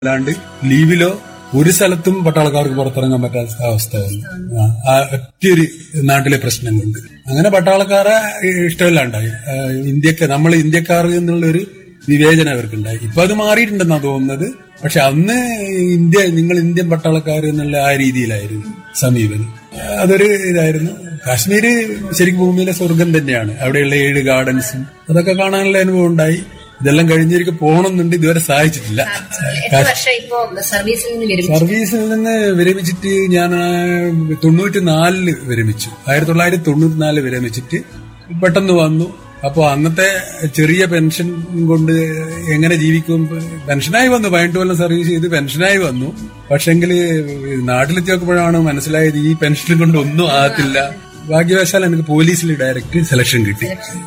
അല്ലാണ്ട് ലീവിലോ ഒരു സ്ഥലത്തും പട്ടാളക്കാർക്ക് പുറത്തിറങ്ങാൻ പറ്റാത്ത അവസ്ഥയായിരുന്നു ആ, ആ ഒറ്റയൊരു നാട്ടിലെ പ്രശ്നം കൊണ്ട് അങ്ങനെ പട്ടാളക്കാരെ ഇഷ്ടമില്ലാണ്ടായി ആ, ഇന്ത്യക്ക് നമ്മൾ ഇന്ത്യക്കാർ എന്നുള്ളൊരു വിവേചനം അവർക്കുണ്ടായി ഇപ്പൊ അത് മാറിയിട്ടുണ്ടെന്നാ തോന്നുന്നത് പക്ഷെ അന്ന് ഇന്ത്യ നിങ്ങൾ ഇന്ത്യൻ പട്ടാളക്കാർ എന്നുള്ള ആ രീതിയിലായിരുന്നു സമീപനം അതൊരു ഇതായിരുന്നു കാശ്മീര് ശരിക്കും ഭൂമിയിലെ സ്വർഗം തന്നെയാണ് അവിടെയുള്ള ഏഴ് ഗാർഡൻസും അതൊക്കെ കാണാനുള്ള അനുഭവം ഉണ്ടായി ഇതെല്ലാം കഴിഞ്ഞിരിക്കും പോകണമെന്നുണ്ട് ഇതുവരെ സാധിച്ചിട്ടില്ല എത്ര വർഷം ഇപ്പോ സർവീസിൽ നിന്ന് വിരമിച്ചു സർവീസിൽ നിന്ന് വിരമിച്ചിട്ട് ഞാൻ തൊണ്ണൂറ്റി നാലില് വിരമിച്ചു ആയിരത്തി തൊള്ളായിരത്തി തൊണ്ണൂറ്റി നാലില് വിരമിച്ചിട്ട് പെട്ടെന്ന് വന്നു അപ്പോൾ അന്നത്തെ ചെറിയ പെൻഷൻ കൊണ്ട് എങ്ങനെ ജീവിക്കും പെൻഷനായി വന്നു പതിനെട്ട് കൊല്ലം സർവീസ് ചെയ്ത് പെൻഷനായി വന്നു പക്ഷെങ്കിൽ നാട്ടിലെത്തി നോക്കുമ്പോഴാണ് മനസ്സിലായത് ഈ പെൻഷൻ കൊണ്ട് ഒന്നും ആകത്തില്ല ഭാഗ്യവശാൽ എനിക്ക് പോലീസിൽ ഡയറക്റ്റ് സെലക്ഷൻ കിട്ടി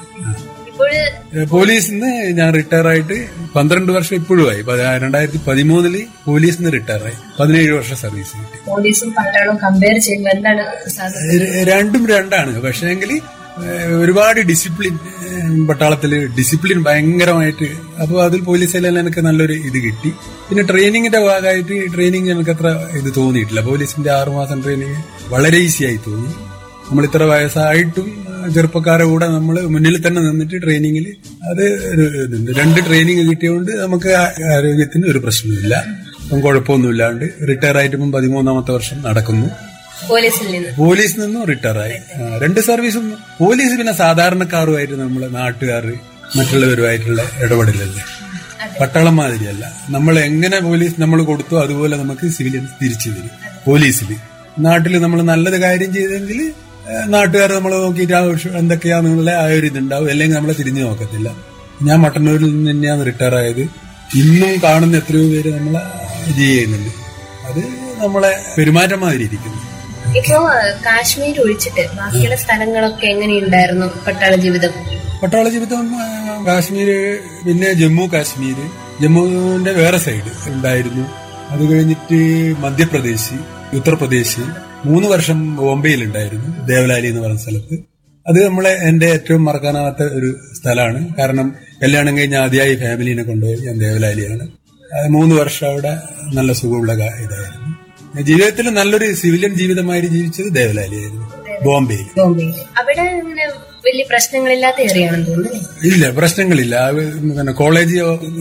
ഇപ്പോഴ് പോലീസിൽ നിന്ന് ഞാൻ റിട്ടയർ ആയിട്ട് പന്ത്രണ്ട് വർഷം ഇപ്പോഴും ആയി പ- രണ്ടായിരത്തി പതിമൂന്നില് പോലീസിൽ നിന്ന് റിട്ടയർ ആയി പതിനേഴ് വർഷം സർവീസ് കിട്ടി പോലീസും പട്ടാളവും കമ്പയർ ചെയ്യുമ്പോൾ എന്താണ് സാധിക്കുന്നത് ര- രണ്ടും രണ്ടാണ് പക്ഷേങ്കിൽ ഒരുപാട് ഡിസിപ്ലിൻ പട്ടാളത്തില് ഡിസിപ്ലിൻ ഭയങ്കരമായിട്ട് അപ്പോൾ അതിൽ പോലീസിലെല്ലാം എനിക്ക് നല്ലൊരു ഇത് കിട്ടി പിന്നെ ട്രെയിനിങ്ങിന്റെ ഭാഗമായിട്ട് ട്രെയിനിങ് എനിക്ക് അത്ര ഇത് തോന്നിയിട്ടില്ല പോലീസിന്റെ ആറുമാസം ട്രെയിനിങ് വളരെ ഈസി ആയി തോന്നി നമ്മൾ ഇത്ര വയസ്സായിട്ടും ആ, ചെറുപ്പക്കാരെ കൂടെ നമ്മൾ മുന്നിൽ തന്നെ നിന്നിട്ട് ട്രെയിനിങ്ങിൽ അത് ഒരു ഇതുണ്ട് രണ്ട് ട്രെയിനിങ് കിട്ടിയതുകൊണ്ട് നമുക്ക് ആ- ആരോഗ്യത്തിന് ഒരു പ്രശ്നമില്ല അപ്പം കുഴപ്പമൊന്നുമില്ലാണ്ട് റിട്ടയർ ആയിട്ട് ഇപ്പം പതിമൂന്നാമത്തെ വർഷം നടക്കുന്നു പോലീസിൽ നിന്ന് പോലീസിൽ നിന്നും റിട്ടയർ ആയി ആ, രണ്ട് സർവീസും പോലീസ് പിന്നെ സാധാരണക്കാരുമായിട്ട് നമ്മളെ നാട്ടുകാർ മറ്റുള്ളവരുമായിട്ടുള്ള ഇടപെടലല്ലേ പട്ടാളം മാതിരിയല്ല നമ്മൾ എങ്ങനെ പോലീസ് നമ്മൾ കൊടുത്തോ അതുപോലെ നമുക്ക് സിവിലിയൻസ് തിരിച്ചു തരും പോലീസിൽ നാട്ടിൽ നമ്മൾ നല്ലത് കാര്യം ചെയ്തെങ്കിൽ നാട്ടുകാർ നമ്മളെ നോക്കിയിട്ട് ആവശ്യം എന്തൊക്കെയാന്നുള്ള ആ ഒരു ഇതുണ്ടാവും അല്ലെങ്കിൽ നമ്മളെ തിരിഞ്ഞു നോക്കത്തില്ല ഞാൻ മട്ടന്നൂരിൽ നിന്ന് തന്നെയാണ് റിട്ടയർ ആയത് ഇന്നും കാണുന്ന എത്രയോ പേര് നമ്മളെ ഇത് ചെയ്യുന്നുണ്ട് അത് നമ്മളെ പെരുമാറ്റം മാതിരി ഇരിക്കുന്നു ഇപ്പോ കാശ്മീർ ഒഴിച്ചിട്ട് ബാക്കിയുള്ള സ്ഥലങ്ങളൊക്കെ എങ്ങനെയുണ്ടായിരുന്നു പട്ടാള ജീവിതം പട്ടാള ജീവിതം ആ, കാശ്മീര് പിന്നെ ജമ്മു കാശ്മീര് ജമ്മുവിന്റെ വേറെ സൈഡ് ഉണ്ടായിരുന്നു അത് കഴിഞ്ഞിട്ട് മധ്യപ്രദേശ് ഉത്തർപ്രദേശ് മൂന്ന് വർഷം ബോംബെയിൽ ഉണ്ടായിരുന്നു ദേവലാലി എന്ന് പറയുന്ന സ്ഥലത്ത് അത് നമ്മളെ എന്റെ ഏറ്റവും മറക്കാനാവാത്ത ഒരു സ്ഥലമാണ് കാരണം കല്യാണം കഴിഞ്ഞ ആദ്യമായി ഫാമിലിനെ കൊണ്ടുപോയി ഞാൻ ദേവലാലിയാണ് അത് മൂന്ന് വർഷം അവിടെ നല്ല സുഖമുള്ള കാ- ഇതായിരുന്നു ജീവിതത്തിൽ നല്ലൊരു സിവിലിയൻ ജീവിതമായിട്ട് ജീവിച്ചത് ദേവലാലിയായിരുന്നു ബോംബെയിൽ ബോംബെ അവിടെ അങ്ങനെ വലിയ പ്രശ്നങ്ങളില്ലാത്ത ഏറിയാണെന്ന് തോന്നുന്നു അല്ലേ? ഇല്ല പ്രശ്നങ്ങളില്ല അത് പിന്നെ കോളേജ്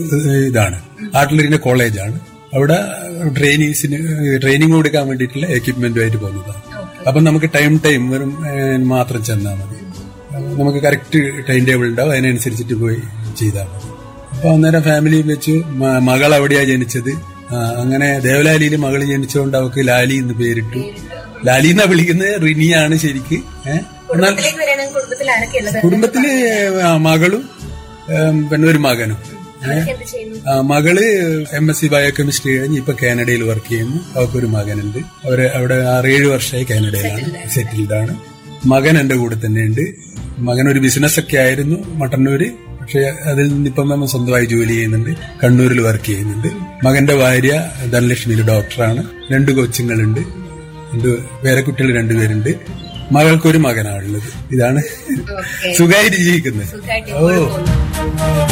ഇതാണ് ആർട്ടിലറിന്റെ കോളേജാണ് അവിടെ ട്രെയിനീസിന് ട്രെയിനിങ് കൊടുക്കാൻ വേണ്ടിയിട്ടുള്ള എക്യുപ്മെന്റുമായിട്ട് പോകുന്നതാണ് അപ്പം നമുക്ക് ടൈം ടൈം വെറും ഏഹ്, മാത്രം ചെന്നാൽ മതി നമുക്ക് കറക്റ്റ് ടൈം ടേബിൾ ഉണ്ടാവും അതിനനുസരിച്ചിട്ട് പോയി ചെയ്താൽ മതി അപ്പൊ അന്നേരം ഫാമിലി വെച്ച് മ- മകൾ അവിടെയാ ജനിച്ചത് ആ, അങ്ങനെ ദേവലാലിയിൽ മകൾ ജനിച്ചുകൊണ്ട് അവർക്ക് ലാലി എന്ന് പേരിട്ടു ലാലി എന്നാ വിളിക്കുന്നത് റിനിയാണ് ശരിക്ക് ഏഹ് എന്നാൽ കുടുംബത്തിലേക്ക് വരികയാണെങ്കിൽ കുടുംബത്തിൽ ആരൊക്കെ ഉള്ളത് കുടുംബത്തില് ആ, മകളും ഏം, പിന്നെ ഒരു മകനും ഏ? എന്ത് ചെയ്യുന്നു ആ, മകള് എം എസ് സി ബയോകെമിസ്ട്രി കഴിഞ്ഞ് ഇപ്പൊ കാനഡയിൽ വർക്ക് ചെയ്യുന്നു അവർക്കൊരു മകനുണ്ട് അവര് അവിടെ ആറേഴ് വർഷമായി കാനഡയിലാണ് സെറ്റിൽഡ് ആണ് മകൻ എന്റെ കൂടെ തന്നെയുണ്ട് മകൻ ഒരു ബിസിനസ് ഒക്കെ ആയിരുന്നു മട്ടന്നൂര് പക്ഷെ അതിൽ നിന്നിപ്പം നമ്മൾ സ്വന്തമായി ജോലി ചെയ്യുന്നുണ്ട് കണ്ണൂരിൽ വർക്ക് ചെയ്യുന്നുണ്ട് മകന്റെ ഭാര്യ ധനലക്ഷ്മിയിൽ ഡോക്ടറാണ് രണ്ട് കൊച്ചുങ്ങളുണ്ട് രണ്ട് വേറെ കുട്ടികൾ രണ്ടുപേരുണ്ട് മകൾക്കൊരു മകനാണുള്ളത് ഇതാണ് ഓക്കെ സുഖമായിട്ട് ജീവിക്കുന്നത് സുഖമായിട്ട് ഓ പോകുന്നു